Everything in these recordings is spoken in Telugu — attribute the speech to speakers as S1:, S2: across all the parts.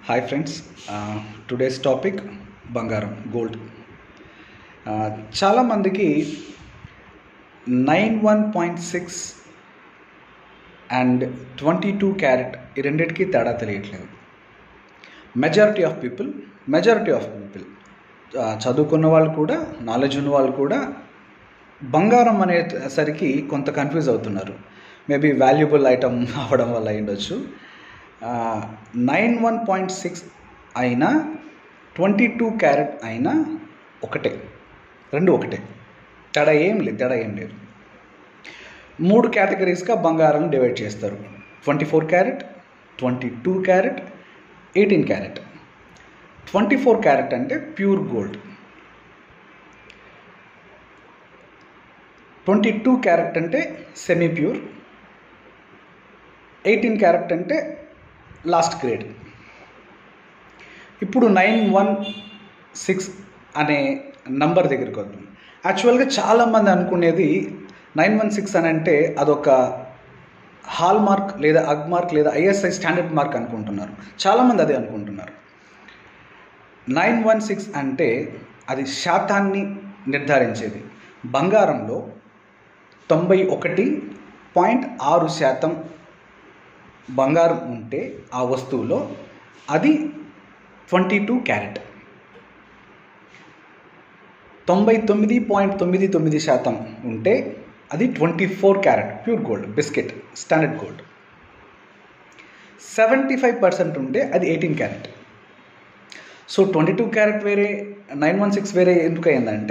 S1: హాయ్ ఫ్రెండ్స్ టుడేస్ టాపిక్ బంగారం గోల్డ్ చాలామందికి nine one point six and twenty two carat ఈ రెండింటికి తేడా తెలియట్లేదు majority of people majority of people చదువుకున్న వాళ్ళు కూడా నాలెడ్జ్ ఉన్న వాళ్ళు కూడా బంగారం అనేసరికి కొంత కన్ఫ్యూజ్ అవుతున్నారు మేబీ వాల్యుబుల్ ఐటమ్ అవ్వడం వల్ల అయ్యుండొచ్చు నైన్ వన్ పాయింట్ సిక్స్ అయినా ట్వంటీ టూ క్యారెట్ అయినా ఒకటే రెండు ఒకటే తేడా ఏం లేదు తేడా ఏం లేదు మూడు కేటగిరీస్గా బంగారం డివైడ్ చేస్తారు twenty four carat twenty two carat eighteen carat twenty four carat అంటే pure gold twenty two carat అంటే సెమీ ప్యూర్ ఎయిటీన్ క్యారెట్ అంటే లాస్ట్ గ్రేడ్ ఇప్పుడు నైన్ వన్ సిక్స్ అనే నంబర్ దగ్గరికి వద్దాం యాక్చువల్గా చాలామంది అనుకునేది నైన్ వన్ సిక్స్ అని అంటే అదొక హాల్ మార్క్ లేదా అగ్ మార్క్ లేదా ఐఎస్ఐ స్టాండర్డ్ మార్క్ అనుకుంటున్నారు చాలామంది అదే అనుకుంటున్నారు నైన్ వన్ సిక్స్ అంటే అది శాతాన్ని నిర్ధారించేది బంగారంలో తొంభై ఒకటి పాయింట్ ఆరు శాతం బంగారం ఉంటే ఆ వస్తువులో అది ట్వంటీ టూ క్యారెట్ తొంభై తొమ్మిది పాయింట్ తొమ్మిది తొమ్మిది శాతం ఉంటే అది twenty four carat pure gold biscuit standard gold seventy five percent ఉంటే అది eighteen carat so twenty two carat వేరే నైన్ వన్ సిక్స్ వేరే ఎందుకు అయిందంటే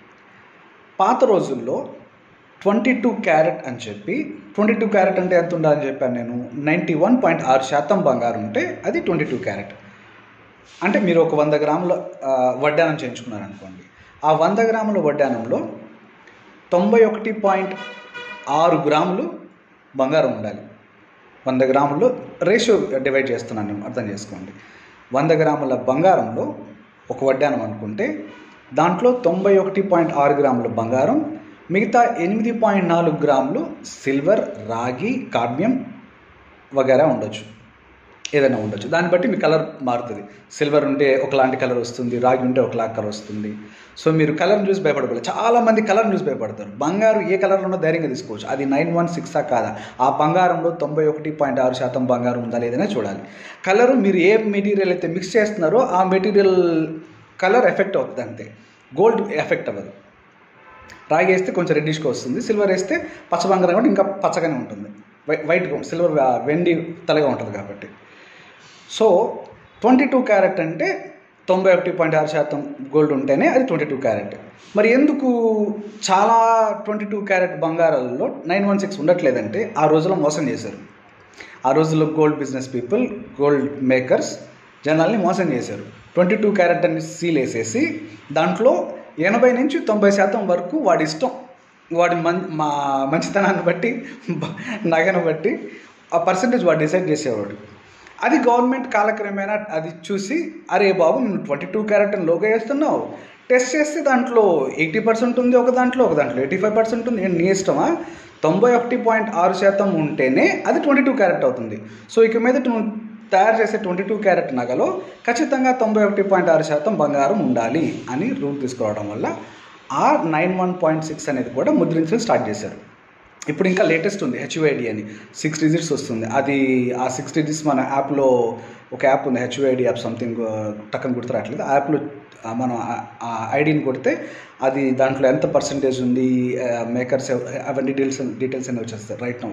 S1: పాత రోజుల్లో ట్వంటీ టూ క్యారెట్ అని చెప్పి ట్వంటీ టూ క్యారెట్ అంటే ఎంత ఉండాలని చెప్పాను నేను నైంటీ వన్ పాయింట్ ఆరు శాతం బంగారం ఉంటే అది ట్వంటీ టూ క్యారెట్ అంటే మీరు ఒక వంద గ్రాముల వడ్డానం చేయించుకున్నారనుకోండి ఆ వంద గ్రాముల వడ్డానంలో తొంభై ఒకటి పాయింట్ ఆరు గ్రాములు బంగారం ఉండాలి వంద గ్రాముల్లో రేషియో డివైడ్ చేస్తున్నాను నేను అర్థం చేసుకోండి వంద గ్రాముల బంగారంలో ఒక వడ్డానం అనుకుంటే దాంట్లో తొంభై ఒకటి పాయింట్ ఆరు గ్రాముల బంగారం మిగతా ఎనిమిది పాయింట్ నాలుగు గ్రాములు సిల్వర్ రాగి కాడ్మియం వగేరా ఉండొచ్చు ఏదైనా ఉండొచ్చు దాన్ని బట్టి మీ కలర్ మారుతుంది సిల్వర్ ఉంటే ఒకలాంటి కలర్ వస్తుంది రాగి ఉంటే ఒకలాంటి కలర్ వస్తుంది సో మీరు కలర్ చూసి భయపడకూడదు చాలామంది కలర్ చూసి భయపడతారు బంగారు ఏ కలర్లో ఉన్నో ధైర్యంగా తీసుకోవచ్చు అది నైన్ వన్ సిక్సా కాదా ఆ బంగారంలో తొంభై ఒకటి పాయింట్ ఆరు శాతం బంగారం ఉందా లేదనే చూడాలి కలరు మీరు ఏ మెటీరియల్ అయితే మిక్స్ చేస్తున్నారో ఆ మెటీరియల్ కలర్ ఎఫెక్ట్ అవుతుంది అంతే గోల్డ్ ఎఫెక్ట్ అవ్వదు రాగి వేస్తే కొంచెం రెడ్డిష్గా వస్తుంది సిల్వర్ వేస్తే పచ్చ బంగారం కూడా ఇంకా పచ్చగానే ఉంటుంది వైట్గా సిల్వర్ వెండి తలగా ఉంటుంది కాబట్టి సో ట్వంటీ టూ క్యారెట్ అంటే తొంభై ఒకటి పాయింట్ ఆరు శాతం గోల్డ్ ఉంటేనే అది ట్వంటీ టూ క్యారెట్ మరి ఎందుకు చాలా ట్వంటీ టూ క్యారెట్ బంగారాలలో నైన్ వన్ సిక్స్ ఉండట్లేదంటే ఆ రోజుల్లో మోసం చేశారు ఆ రోజుల్లో gold business people gold makers జనాల్ని మోసం చేశారు ట్వంటీ టూ క్యారెట్ అని సీల్ వేసేసి దాంట్లో ఎనభై నుంచి తొంభై శాతం వరకు వాడి ఇష్టం వాడి మం మా మంచితనాన్ని బట్టి నగను బట్టి ఆ పర్సంటేజ్ వాడు డిసైడ్ చేసేవాడు అది గవర్నమెంట్ కాలక్రమేణా అది చూసి అరే బాబు నువ్వు ట్వంటీ టూ క్యారెట్ లోగా వేస్తున్నావు టెస్ట్ చేస్తే దాంట్లో ఎయిటీ పర్సెంట్ ఉంది ఒక దాంట్లో ఒక దాంట్లో ఎయిటీ ఫైవ్ పర్సెంట్ ఉంది నీ ఇష్టమా తొంభై ఒకటి పాయింట్ ఆరు శాతం ఉంటేనే అది ట్వంటీ టూ క్యారెట్ అవుతుంది సో ఇక మీద నువ్వు తయారు చేసే ట్వంటీ టూ క్యారెట్ నగలో ఖచ్చితంగా తొంభై ఒకటి పాయింట్ ఆరు శాతం బంగారం ఉండాలి అని రూల్ తీసుకురావడం వల్ల ఆ నైన్ వన్ పాయింట్ సిక్స్ అనేది కూడా ముద్రించడం స్టార్ట్ చేశారు ఇప్పుడు ఇంకా లేటెస్ట్ ఉంది హెచ్యుఐడి అని సిక్స్ డిజిట్స్ వస్తుంది అది ఆ సిక్స్ డిజిట్స్ మన యాప్లో ఒక యాప్ ఉంది హెచ్యుఐడి యాప్ సంథింగ్ టక్కన గుర్తు రావట్లేదు ఆ యాప్లో మనం ఆ ఐడిని కొడితే అది దాంట్లో ఎంత పర్సంటేజ్ ఉంది మేకర్స్ అవన్నీ డీటెయిల్స్ డీటెయిల్స్ అన్నీ వచ్చేస్తాయి రైట్ నౌ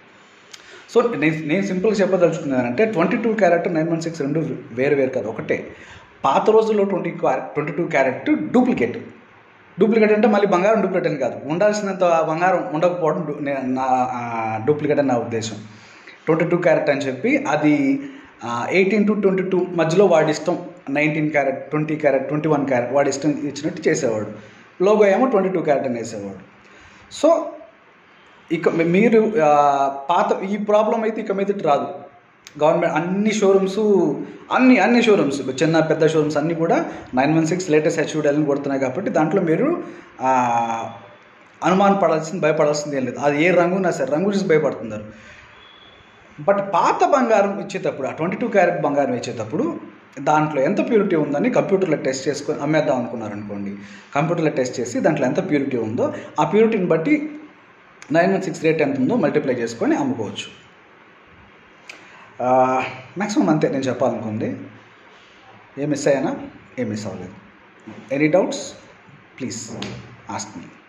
S1: సో నేను నేను సింపుల్గా చెప్పదలుచుకున్నానంటే twenty two carat nine one six రెండు వేరు వేరు కాదు ఒకటే పాత రోజుల్లో twenty twenty two carat duplicate duplicate అంటే మళ్ళీ బంగారం డూప్లికేట్ అని కాదు ఉండాల్సినంత బంగారం ఉండకపోవడం నా డూప్లికేట్ అని నా ఉద్దేశం ట్వంటీ టూ క్యారెట్ అని చెప్పి అది ఎయిటీన్ టు ట్వంటీ టూ మధ్యలో వాడి ఇష్టం nineteen carat twenty carat twenty one carat వాడి ఇష్టం ఇచ్చినట్టు చేసేవాడు లోగో ఏమో ట్వంటీ టూ క్యారెట్ అని వేసేవాడు సో ఇక మీరు పాత ఈ ప్రాబ్లం అయితే ఇక మీదట రాదు గవర్నమెంట్ అన్ని షోరూమ్స్ అన్ని అన్ని షోరూమ్స్ చిన్న పెద్ద షోరూమ్స్ అన్నీ కూడా నైన్ వన్ సిక్స్ లేటెస్ట్ హెచ్యూడల్ని కొడుతున్నాయి కాబట్టి దాంట్లో మీరు అనుమాన పడాల్సింది భయపడాల్సింది ఏం లేదు అది ఏ రంగు నా సరే రంగు చూసి భయపడుతున్నారు బట్ పాత బంగారం ఇచ్చేటప్పుడు ఆ ట్వంటీ టూ క్యారెట్ బంగారం ఇచ్చేటప్పుడు దాంట్లో ఎంత ప్యూరిటీ ఉందని కంప్యూటర్లో టెస్ట్ చేసుకొని అమ్మేద్దాం అనుకున్నారనుకోండి కంప్యూటర్లో టెస్ట్ చేసి దాంట్లో ఎంత ప్యూరిటీ ఉందో ఆ ప్యూరిటీని బట్టి నైన్ వన్ సిక్స్ రేట్ ఎంత ఉందో మల్టిప్లై చేసుకొని అమ్ముకోవచ్చు మ్యాక్సిమం అంతే నేను చెప్పాలనుకుంది ఏం మిస్ అయ్యానా ఏం మిస్ అవ్వలేదు any doubts please ask me